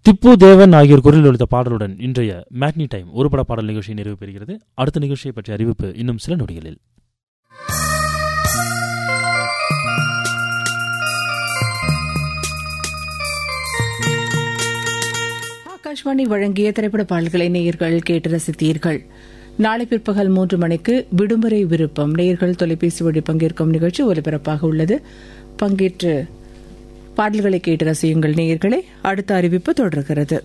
திப்பு தேவன் ஆகியோர் குரலில் ஒழித்த பாடலுடன் இன்றைய மேட்னி டைம் ஒரு பட பாடல் நிகழ்ச்சி நிறைவு பெறுகிறது அடுத்த நிகழ்ச்சியை பற்றிய அறிவிப்பு இன்னும் சில நொடிகளில் ஆகாஷ்வாணி வழங்கிய திரைப்பட பாடல்களை நேயர்கள் கேட்டு ரசித்தீர்கள் நாளை பிற்பகல் மூன்று மணிக்கு விடுமுறை விருப்பம் நேயர்கள் தொலைபேசி வழி பங்கேற்கும் நிகழ்ச்சி ஒலிபரப்பாக உள்ளது பங்கேற்று பாடல்களை கேட்டு ரசியுங்கள் நேயர்களே அடுத்த அறிவிப்பு தொடர்கிறது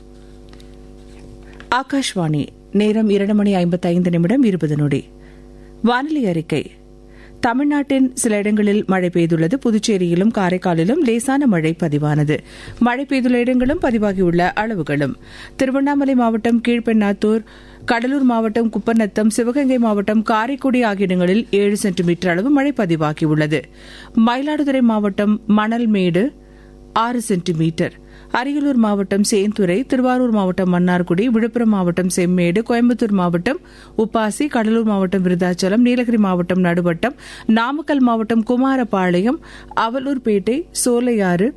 ஆகாஷ்வாணி நேரம் இரண்டு மணி ஐம்பத்தி ஐந்து நிமிடம் இருபது நொடி வானிலை அறிக்கை தமிழ்நாட்டின் சில இடங்களில் மழை பெய்துள்ளது புதுச்சேரியிலும் காரைக்காலிலும் லேசான மழை பதிவானது மழை பெய்துள்ள இடங்களும் பதிவாகியுள்ள அளவுகளும் திருவண்ணாமலை மாவட்டம் கீழ்பெண்ணாத்தூர் கடலூர் மாவட்டம் குப்பநத்தம் சிவகங்கை மாவட்டம் காரைக்குடி ஆகிய இடங்களில் ஏழு சென்டிமீட்டர் அளவு மழை பதிவாகியுள்ளது மயிலாடுதுறை மாவட்டம் மணல்மேடு ஆறு சென்டிமீட்டர் அரியலூர் மாவட்டம் சேந்துரை திருவாரூர் மாவட்டம் மன்னார்குடி விழுப்புரம் மாவட்டம் செம்மேடு கோயம்புத்தூர் மாவட்டம் உப்பாசி கடலூர் மாவட்டம் விருதாச்சலம் நீலகிரி மாவட்டம் நடுவட்டம் நாமக்கல் மாவட்டம் குமாரபாளையம் அவலூர்பேட்டை சோலையாறு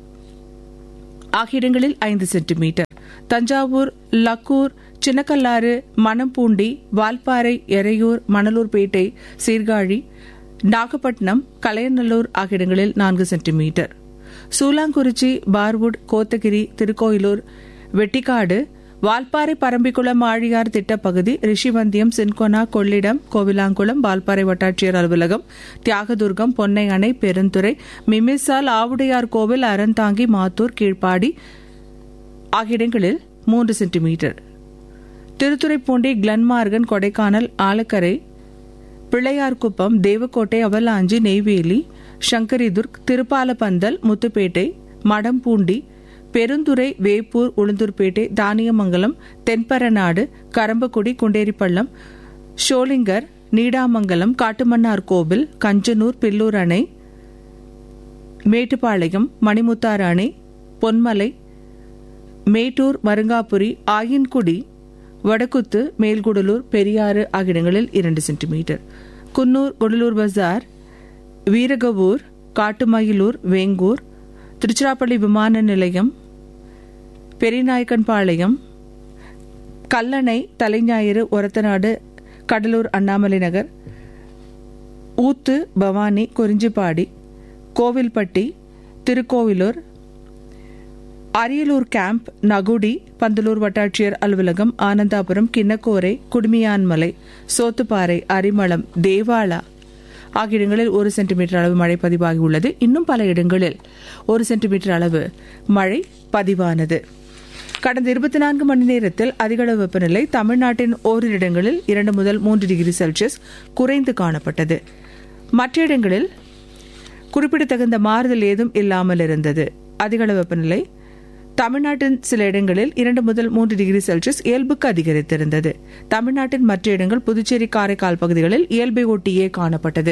ஆகிய இடங்களில் ஐந்து சென்டிமீட்டர் தஞ்சாவூர் லக்கூர் சின்னக்கல்லாறு மணம்பூண்டி வால்பாறை எறையூர் மணலூர்பேட்டை சீர்காழி நாகப்பட்டினம் கலையநல்லூர் ஆகிய இடங்களில் நான்கு சென்டிமீட்டர் சூலாங்குறிச்சி பார்வுட் கோத்தகிரி திருக்கோயிலூர் வெட்டிக்காடு வால்பாறை பரம்பிக்குளம் ஆழியார் திட்டப்பகுதி ரிஷிவந்தியம் சின்கொனா கொள்ளிடம் கோவிலாங்குளம் வால்பாறை வட்டாட்சியர் அலுவலகம் தியாகதுர்கம் பொன்னை அணை பெருந்துறை மிமிசால் ஆவுடையார் கோவில் அறந்தாங்கி மாத்தூர் கீழ்ப்பாடி ஆகிய இடங்களில் மூன்று centimetre Thiruthuraipoondi Glenmorgan Kodaikanal Alakkarai Pillaiyarkuppam Devakottai Avalanche Neyveli Sankaridurg Thirupalapandal Muthupet Madampoondi Perundurai Veppur Ulundurpet Thaniyamangalam Thenparanadu Karambakudi Gunderipallam Sholinghur Needamangalam Kattumannar Koil Kanjanur Pillur அணை மேட்டுப்பாளையம் மணிமுத்தாறு அணை பொன்மலை மேட்டூர் மருங்காபுரி ஆயின்குடி வடக்குத்து மேல்குடலூர் பெரியாறு ஆகிய இடங்களில் இரண்டு சென்டிமீட்டர் குன்னூர் குடலூர் பஜார் வீரகவூர் காட்டுமயிலூர் வேங்கூர் திருச்சிராப்பள்ளி விமான நிலையம் பெரியநாயக்கன்பாளையம் கல்லணை தலைஞாயிறு ஒரத்தநாடு கடலூர் அண்ணாமலை நகர் ஊத்து பவானி குறிஞ்சிப்பாடி கோவில்பட்டி திருக்கோவிலூர் அரியலூர் கேம்ப் நகுடி பந்தலூர் வட்டாட்சியர் அலுவலகம் ஆனந்தாபுரம் கிண்ணக்கோரை குடுமியான்மலை சோத்துப்பாறை அரிமளம் தேவாலா ஆகிய இடங்களில் ஒரு சென்டிமீட்டர் அளவு மழை பதிவாகியுள்ளது இன்னும் பல இடங்களில் ஒரு சென்டிமீட்டர் அளவு மழை பதிவானது கடந்த இருபத்தி நான்கு மணி நேரத்தில் அதிகளவு வெப்பநிலை தமிழ்நாட்டின் ஓரிரு இடங்களில் இரண்டு முதல் மூன்று டிகிரி செல்சியஸ் குறைந்து காணப்பட்டது மற்ற இடங்களில் குறிப்பிடத்தகுந்த மாறுதல் ஏதும் இல்லாமல் இருந்தது அதிகளவு வெப்பநிலை தமிழ்நாட்டின் சில இடங்களில் இரண்டு முதல் மூன்று டிகிரி செல்சியஸ் இயல்புக்கு அதிகரித்திருந்தது தமிழ்நாட்டின் மற்ற இடங்கள் புதுச்சேரி காரைக்கால் பகுதிகளில் இயல்பை ஒட்டியே காணப்பட்டது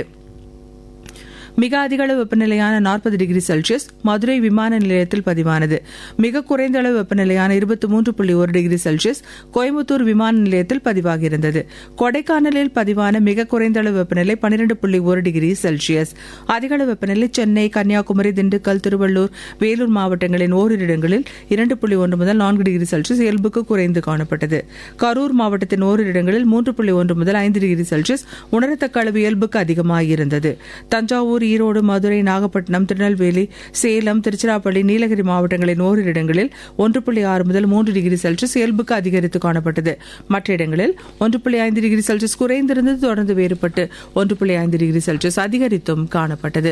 மிக அதிக அளவு வெப்பநிலையான நாற்பது டிகிரி செல்சியஸ் மதுரை விமான நிலையத்தில் பதிவானது மிக குறைந்த அளவு வெப்பநிலையான இருபத்தி மூன்று புள்ளி ஒரு டிகிரி செல்சியஸ் கோயம்புத்தூர் விமான நிலையத்தில் பதிவாகியிருந்தது கொடைக்கானலில் பதிவான மிக குறைந்த அளவு வெப்பநிலை பனிரெண்டு புள்ளி ஒரு டிகிரி செல்சியஸ் அதிக அளவு வெப்பநிலை சென்னை கன்னியாகுமரி திண்டுக்கல் திருவள்ளூர் வேலூர் மாவட்டங்களின் ஓரிரு இடங்களில் இரண்டு புள்ளி ஒன்று முதல் நான்கு டிகிரி செல்சியஸ் இயல்புக்கு குறைந்து காணப்பட்டது கரூர் மாவட்டத்தின் ஓரிரு இடங்களில் மூன்று புள்ளி ஒன்று முதல் ஐந்து டிகிரி செல்சியஸ் உணரத்தக்க அளவு இயல்புக்கு அதிகமாகியிருந்தது தஞ்சாவூர் ஈரோடு மதுரை நாகப்பட்டினம் திருநெல்வேலி சேலம் திருச்சிராப்பள்ளி நீலகிரி மாவட்டங்களின் ஓரிரு இடங்களில் ஒன்று புள்ளி ஆறு முதல் மூன்று டிகிரி செல்சியஸ் இயல்புக்கு அதிகரித்து காணப்பட்டது மற்ற இடங்களில் ஒன்று புள்ளி ஐந்து டிகிரி செல்சியஸ் குறைந்திருந்தது தொடர்ந்து வேறுபட்டு ஒன்று புள்ளி ஐந்து டிகிரி செல்சியஸ் அதிகரித்தும் காணப்பட்டது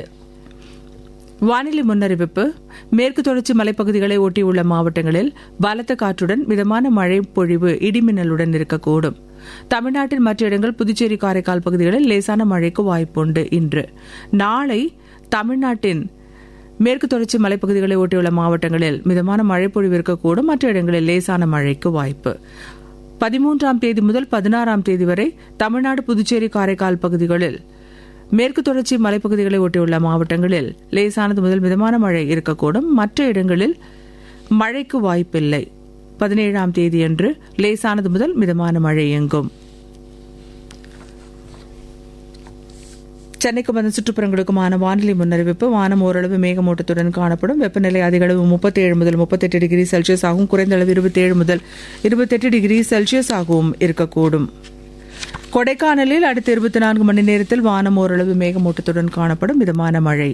வானிலை முன்னறிவிப்பு மேற்கு தொடர்ச்சி மலைப்பகுதிகளை ஒட்டியுள்ள மாவட்டங்களில் பலத்த காற்றுடன் மிதமான மழை பொழிவு இடிமின்னலுடன் இருக்கக்கூடும் தமிழ்நாட்டின் மற்ற இடங்கள் புதுச்சேரி காரைக்கால் பகுதிகளில் லேசான மழைக்கு வாய்ப்புண்டு இன்று நாளை தமிழ்நாட்டின் மேற்கு தொடர்ச்சி மலைப்பகுதிகளை ஒட்டியுள்ள மாவட்டங்களில் மிதமான மழை பொழிவு இருக்கக்கூடும் மற்ற இடங்களில் லேசான மழைக்கு வாய்ப்பு பதிமூன்றாம் தேதி முதல் பதினாறாம் தேதி வரை தமிழ்நாடு புதுச்சேரி காரைக்கால் பகுதிகளில் மேற்கு தொடர்ச்சி மலைப்பகுதிகளை ஒட்டியுள்ள மாவட்டங்களில் லேசானது முதல் மிதமான மழை இருக்கக்கூடும் மற்ற இடங்களில் மழைக்கு வாய்ப்பில்லை பதினேழாம் தேதியன்று லேசானது முதல் மிதமான மழை எங்கும் சென்னைக்கும் அதன் சுற்றுப்புறங்களுக்குமான வானிலை முன்னறிவிப்பு வானம் ஓரளவு மேகமூட்டத்துடன் காணப்படும் வெப்பநிலை அதிக அளவு முப்பத்தேழு முதல் முப்பத்தெட்டு டிகிரி செல்சியஸ் ஆகவும் குறைந்த அளவு இருபத்தேழு முதல் இருபத்தெட்டு டிகிரி செல்சியஸ் ஆகவும் இருக்கக்கூடும் கொடைக்கானலில் அடுத்த இருபத்தி நான்கு மணி நேரத்தில் வானம் ஓரளவு மேகமூட்டத்துடன் காணப்படும் மிதமான மழை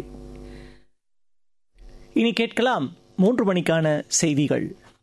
இனி கேட்கலாம் மூன்று மணிக்கான செய்திகள்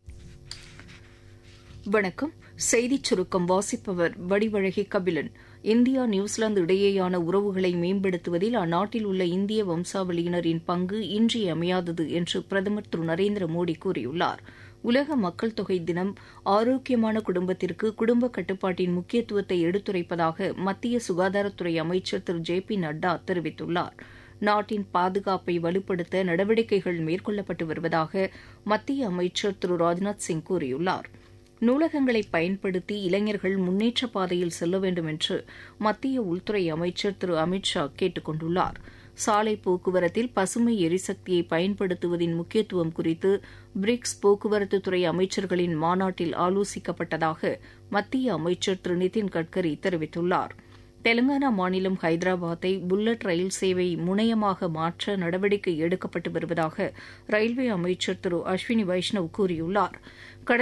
வணக்கம் செய்திச் சுருக்கம் வாசிப்பவர் வடிவழகி கபிலன் இந்தியா நியூசிலாந்து இடையேயான உறவுகளை மேம்படுத்துவதில் அந்நாட்டில் உள்ள இந்திய வம்சாவளியினரின் பங்கு இன்றியமையாதது என்று பிரதமர் திரு நரேந்திர மோடி கூறியுள்ளார் உலக மக்கள் தொகை தினம் ஆரோக்கியமான குடும்பத்திற்கு குடும்ப கட்டுப்பாட்டின் முக்கியத்துவத்தை எடுத்துரைப்பதாக மத்திய சுகாதாரத்துறை அமைச்சர் திரு ஜே பி நட்டா தெரிவித்துள்ளார் நாட்டின் பாதுகாப்பை வலுப்படுத்த நடவடிக்கைகள் மேற்கொள்ளப்பட்டு வருவதாக மத்திய அமைச்சர் திரு ராஜ்நாத் சிங் கூறியுள்ளார் நூலகங்களை பயன்படுத்தி இளைஞர்கள் முன்னேற்ற பாதையில் செல்ல வேண்டும் என்று மத்திய உள்துறை அமைச்சர் திரு அமித் ஷா கேட்டுக் கொண்டுள்ளார் சாலை போக்குவரத்தில் பசுமை எரிசக்தியை பயன்படுத்துவதின் முக்கியத்துவம் குறித்து பிரிக்ஸ் போக்குவரத்துத்துறை அமைச்சர்களின் மாநாட்டில் ஆலோசிக்கப்பட்டதாக மத்திய அமைச்சர் திரு நிதின் கட்கரி தெரிவித்துள்ளார் தெலங்கானா மாநிலம் ஹைதராபாத்தை புல்லட் ரயில் சேவை முனையமாக மாற்ற நடவடிக்கை எடுக்கப்பட்டு வருவதாக ரயில்வே அமைச்சர் திரு அஸ்வினி வைஷ்ணவ் கூறியுள்ளார்